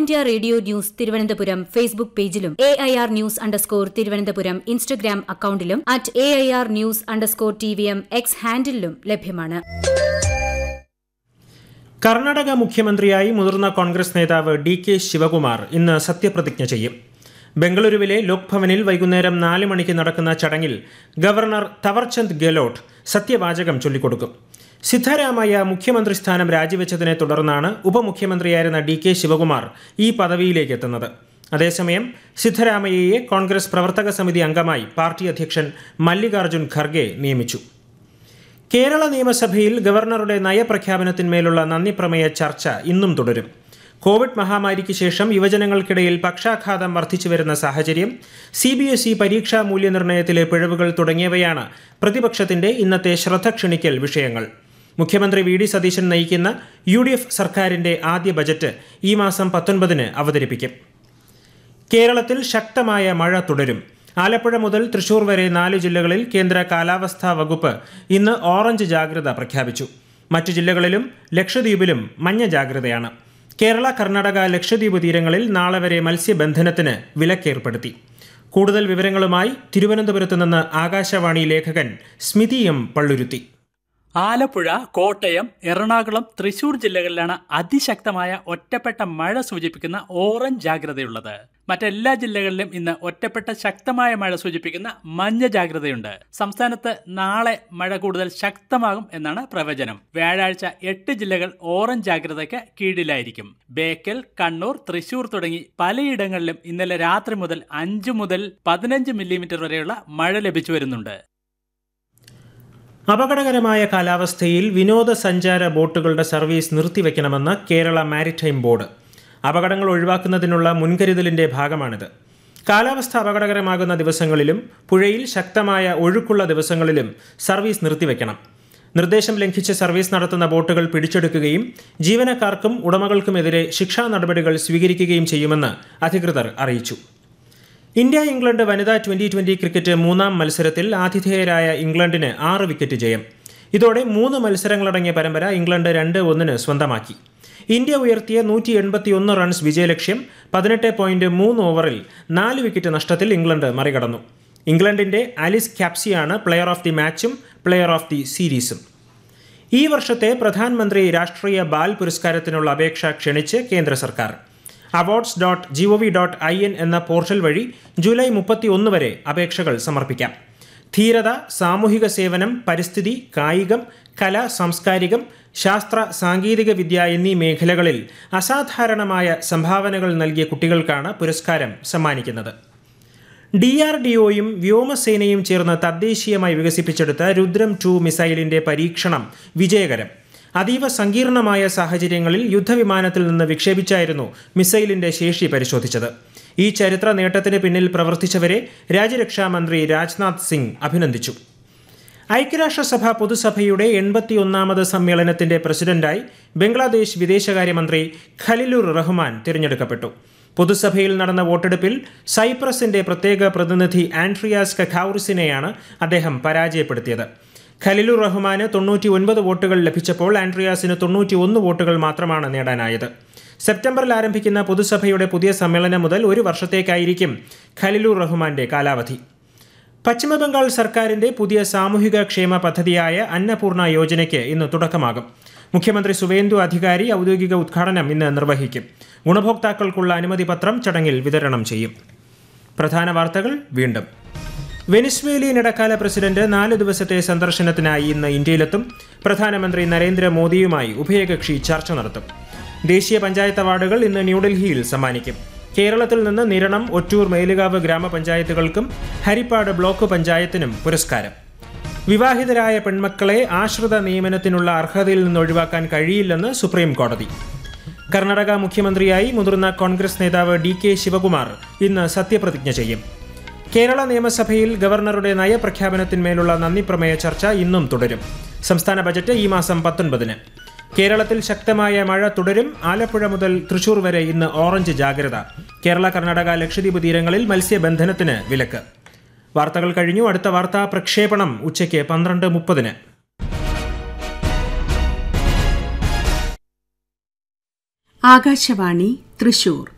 India radio news Thiruvananthapuram Facebook പേജിലും A I R news underscore Thiruvananthapuram Instagram അക്കൌണ്ടിലും at A I R news underscore T V M X ഹാൻഡിലും ലഭ്യമാണ് കർണാടക മുഖ്യമന്ത്രിയായി മുതിർന്ന കോൺഗ്രസ് നേതാവ് ഡി കെ ശിവകുമാർ ഇന്ന് സത്യപ്രതിജ്ഞ ചെയ്യും ബംഗളൂരുവിലെ ലോക്ഭവനിൽ വൈകുന്നേരം നാല് മണിക്ക് നടക്കുന്ന ചടങ്ങിൽ ഗവർണർ തവർചന്ദ് ഗെലോട്ട് സത്യവാചകം ചൊല്ലിക്കൊടുക്കും സിദ്ധരാമയ്യ മുഖ്യമന്ത്രി സ്ഥാനം രാജിവെച്ചതിനെ തുടർന്നാണ് ഉപമുഖ്യമന്ത്രിയായിരുന്ന ഡി കെ ശിവകുമാർ ഈ പദവിയിലേക്ക് എത്തുന്നത് അതേസമയം സിദ്ധരാമയ്യയെ കോൺഗ്രസ് പ്രവർത്തക സമിതി അംഗമായി പാർട്ടി അധ്യക്ഷൻ മല്ലികാർജ്ജുൻ ഖർഗെ നിയമിച്ചു കേരള നിയമസഭയിൽ ഗവർണറുടെ നയപ്രഖ്യാപനത്തിന്മേലുള്ള നന്ദിപ്രമേയ ചർച്ച ഇന്നും തുടരും കോവിഡ് മഹാമാരിക്ക് ശേഷം യുവജനങ്ങൾക്കിടയിൽ പക്ഷാഘാതം വർദ്ധിച്ചുവരുന്ന സാഹചര്യം സി ബി എസ് ഇ പരീക്ഷാ മൂല്യനിർണ്ണയത്തിലെ പിഴവുകൾ തുടങ്ങിയവയാണ് പ്രതിപക്ഷത്തിന്റെ ഇന്നത്തെ ശ്രദ്ധ ക്ഷണിക്കൽ വിഷയങ്ങൾ മുഖ്യമന്ത്രി വി ഡി സതീശൻ നയിക്കുന്ന യു ഡി എഫ് സർക്കാരിന്റെ ആദ്യ ബജറ്റ് ഈ മാസം പത്തൊൻപതിന് അവതരിപ്പിക്കും കേരളത്തിൽ ശക്തമായ മഴ തുടരും ആലപ്പുഴ മുതൽ തൃശൂർ വരെ നാല് ജില്ലകളിൽ കേന്ദ്ര കാലാവസ്ഥാ വകുപ്പ് ഇന്ന് ഓറഞ്ച് ജാഗ്രത പ്രഖ്യാപിച്ചു മറ്റു ജില്ലകളിലും ലക്ഷദ്വീപിലും മഞ്ഞ ജാഗ്രതയാണ് കേരള കർണാടക ലക്ഷദ്വീപ് തീരങ്ങളിൽ നാളെ വരെ മത്സ്യബന്ധനത്തിന് വിലക്കേർപ്പെടുത്തി കൂടുതൽ വിവരങ്ങളുമായി തിരുവനന്തപുരത്ത് നിന്ന് ആകാശവാണി ലേഖകൻ സ്മിതി എം പള്ളുരുത്തി ആലപ്പുഴ കോട്ടയം എറണാകുളം തൃശൂർ ജില്ലകളിലാണ് അതിശക്തമായ ഒറ്റപ്പെട്ട മഴ സൂചിപ്പിക്കുന്ന ഓറഞ്ച് ജാഗ്രതയുള്ളത് മറ്റെല്ലാ ജില്ലകളിലും ഇന്ന് ഒറ്റപ്പെട്ട ശക്തമായ മഴ സൂചിപ്പിക്കുന്ന മഞ്ഞ ജാഗ്രതയുണ്ട് സംസ്ഥാനത്ത് നാളെ മഴ കൂടുതൽ ശക്തമാകും എന്നാണ് പ്രവചനം വ്യാഴാഴ്ച എട്ട് ജില്ലകൾ ഓറഞ്ച് ജാഗ്രതയ്ക്ക് കീഴിലായിരിക്കും ബേക്കൽ കണ്ണൂർ തൃശൂർ തുടങ്ങി പലയിടങ്ങളിലും ഇന്നലെ രാത്രി മുതൽ അഞ്ചു മുതൽ പതിനഞ്ച് മില്ലിമീറ്റർ വരെയുള്ള മഴ ലഭിച്ചു വരുന്നുണ്ട് അപകടകരമായ കാലാവസ്ഥയിൽ വിനോദസഞ്ചാര ബോട്ടുകളുടെ സർവീസ് നിർത്തിവെക്കണമെന്ന് കേരള മാരിടൈം ബോർഡ് അപകടങ്ങൾ ഒഴിവാക്കുന്നതിനുള്ള മുൻകരുതലിന്റെ ഭാഗമാണിത് കാലാവസ്ഥ അപകടകരമാകുന്ന ദിവസങ്ങളിലും പുഴയിൽ ശക്തമായ ഒഴുക്കുള്ള ദിവസങ്ങളിലും സർവീസ് നിർത്തിവെക്കണം നിർദ്ദേശം ലംഘിച്ച് സർവീസ് നടത്തുന്ന ബോട്ടുകൾ പിടിച്ചെടുക്കുകയും ജീവനക്കാർക്കും ഉടമകൾക്കുമെതിരെ ശിക്ഷാ നടപടികൾ സ്വീകരിക്കുകയും ചെയ്യുമെന്ന് അധികൃതർ അറിയിച്ചു ഇന്ത്യ ഇംഗ്ലണ്ട് വനിതാ ട്വന്റി ട്വന്റി ക്രിക്കറ്റ് മൂന്നാം മത്സരത്തിൽ ആതിഥേയരായ ഇംഗ്ലണ്ടിന് ആറ് വിക്കറ്റ് ജയം ഇതോടെ മൂന്ന് മത്സരങ്ങളടങ്ങിയ പരമ്പര ഇംഗ്ലണ്ട് രണ്ട് ഒന്നിന് സ്വന്തമാക്കി ഇന്ത്യ ഉയർത്തിയ നൂറ്റി എൺപത്തിയൊന്ന് റൺസ് വിജയലക്ഷ്യം പതിനെട്ട് പോയിന്റ് മൂന്ന് ഓവറിൽ നാല് വിക്കറ്റ് നഷ്ടത്തിൽ ഇംഗ്ലണ്ട് മറികടന്നു ഇംഗ്ലണ്ടിന്റെ ആലിസ് ക്യാപ്സിയാണ് പ്ലെയർ ഓഫ് ദി മാച്ചും പ്ലെയർ ഓഫ് ദി സീരീസും ഈ വർഷത്തെ പ്രധാനമന്ത്രി രാഷ്ട്രീയ ബാൽ പുരസ്കാരത്തിനുള്ള അപേക്ഷ ക്ഷണിച്ച് കേന്ദ്ര സർക്കാർ awards dot G O V dot I N എന്ന പോർട്ടൽ വഴി ജൂലൈ മുപ്പത്തി ഒന്ന് വരെ അപേക്ഷകൾ സമർപ്പിക്കാം ധീരത സാമൂഹിക സേവനം പരിസ്ഥിതി കായികം കല സാംസ്കാരികം ശാസ്ത്ര സാങ്കേതിക വിദ്യ എന്നീ മേഖലകളിൽ അസാധാരണമായ സംഭാവനകൾ നൽകിയ കുട്ടികൾക്കാണ് പുരസ്കാരം സമ്മാനിക്കുന്നത് ഡി ആർ ഡി ഒയും വ്യോമസേനയും ചേർന്ന് തദ്ദേശീയമായി വികസിപ്പിച്ചെടുത്ത രുദ്രം ടു മിസൈലിന്റെ പരീക്ഷണം വിജയകരം അതീവ സങ്കീർണമായ സാഹചര്യങ്ങളിൽ യുദ്ധവിമാനത്തിൽ നിന്ന് വിക്ഷേപിച്ചായിരുന്നു മിസൈലിന്റെ ശേഷി പരിശോധിച്ചത് ഈ ചരിത്ര നേട്ടത്തിന് പിന്നിൽ പ്രവർത്തിച്ചവരെ രാജ്യരക്ഷാമന്ത്രി രാജ്നാഥ് സിംഗ് അഭിനന്ദിച്ചു ഐക്യരാഷ്ട്രസഭ പൊതുസഭയുടെ എൺപത്തിയൊന്നാമത് സമ്മേളനത്തിന്റെ പ്രസിഡന്റായി ബംഗ്ലാദേശ് വിദേശകാര്യമന്ത്രി ഖലിലുർ റഹ്മാൻ തിരഞ്ഞെടുക്കപ്പെട്ടു പൊതുസഭയിൽ നടന്ന വോട്ടെടുപ്പിൽ സൈപ്രസിന്റെ പ്രത്യേക പ്രതിനിധി ആൻഡ്രിയാസ് കഖൌറിസിനെയാണ് അദ്ദേഹം പരാജയപ്പെടുത്തിയത് ഖലിലുർ റഹ്മാന് തൊണ്ണൂറ്റി ഒൻപത് വോട്ടുകൾ ലഭിച്ചപ്പോൾ ആൻഡ്രിയാസിന് തൊണ്ണൂറ്റി ഒന്ന് വോട്ടുകൾ മാത്രമാണ് നേടാനായത് സെപ്റ്റംബറിൽ ആരംഭിക്കുന്ന പൊതുസഭയുടെ പുതിയ സമ്മേളനം മുതൽ ഒരു വർഷത്തേക്കായിരിക്കും ഖലിലുർ റഹ്മാന്റെ കാലാവധി പശ്ചിമബംഗാൾ സർക്കാരിന്റെ പുതിയ സാമൂഹിക ക്ഷേമ പദ്ധതിയായ അന്നപൂർണ യോജനയ്ക്ക് ഇന്ന് തുടക്കമാകും മുഖ്യമന്ത്രി സുവേന്ദു അധികാരി ഔദ്യോഗിക ഉദ്ഘാടനം ഇന്ന് നിർവഹിക്കും ഗുണഭോക്താക്കൾക്കുള്ള അനുമതി പത്രം ചടങ്ങിൽ വിതരണം ചെയ്യും പ്രധാന വാർത്തകൾ വീണ്ടും വെനിസ്വേലിയൻ ഇടക്കാല പ്രസിഡന്റ് നാല് ദിവസത്തെ സന്ദർശനത്തിനായി ഇന്ന് ഇന്ത്യയിലെത്തും പ്രധാനമന്ത്രി നരേന്ദ്രമോദിയുമായി ഉഭയകക്ഷി ചർച്ച നടത്തും ദേശീയ പഞ്ചായത്ത് അവാർഡുകൾ ഇന്ന് ന്യൂഡൽഹിയിൽ സമ്മാനിക്കും കേരളത്തിൽ നിന്ന് നിരണം ഒറ്റൂർ മേലുകാവ് ഗ്രാമപഞ്ചായത്തുകൾക്കും ഹരിപ്പാട് ബ്ലോക്ക് പഞ്ചായത്തിനും പുരസ്കാരം വിവാഹിതരായ പെൺമക്കളെ ആശ്രിത നിയമനത്തിനുള്ള അർഹതയിൽ നിന്ന് ഒഴിവാക്കാൻ കഴിയില്ലെന്ന് സുപ്രീം കോടതി കർണാടക മുഖ്യമന്ത്രിയായി മുതിർന്ന കോൺഗ്രസ് നേതാവ് ഡി കെ ശിവകുമാർ ഇന്ന് സത്യപ്രതിജ്ഞ ചെയ്യും കേരള നിയമസഭയിൽ ഗവർണറുടെ നയപ്രഖ്യാപനത്തിന്മേലുള്ള നന്ദിപ്രമേയ ചർച്ച ഇന്നും തുടരും സംസ്ഥാന ബജറ്റ് ഈ മാസം പത്തൊൻപതിന് കേരളത്തിൽ ശക്തമായ മഴ തുടരും ആലപ്പുഴ മുതൽ തൃശൂർ വരെ ഇന്ന് ഓറഞ്ച് ജാഗ്രത കേരള കർണാടക ലക്ഷദ്വീപ് തീരങ്ങളിൽ മത്സ്യബന്ധനത്തിന് വിലക്ക് വാർത്തകൾ കഴിഞ്ഞു അടുത്ത വാർത്താ പ്രക്ഷേപണം ഉച്ചയ്ക്ക് പന്ത്രണ്ട് മുപ്പതിന് ആകാശവാണി തൃശൂർ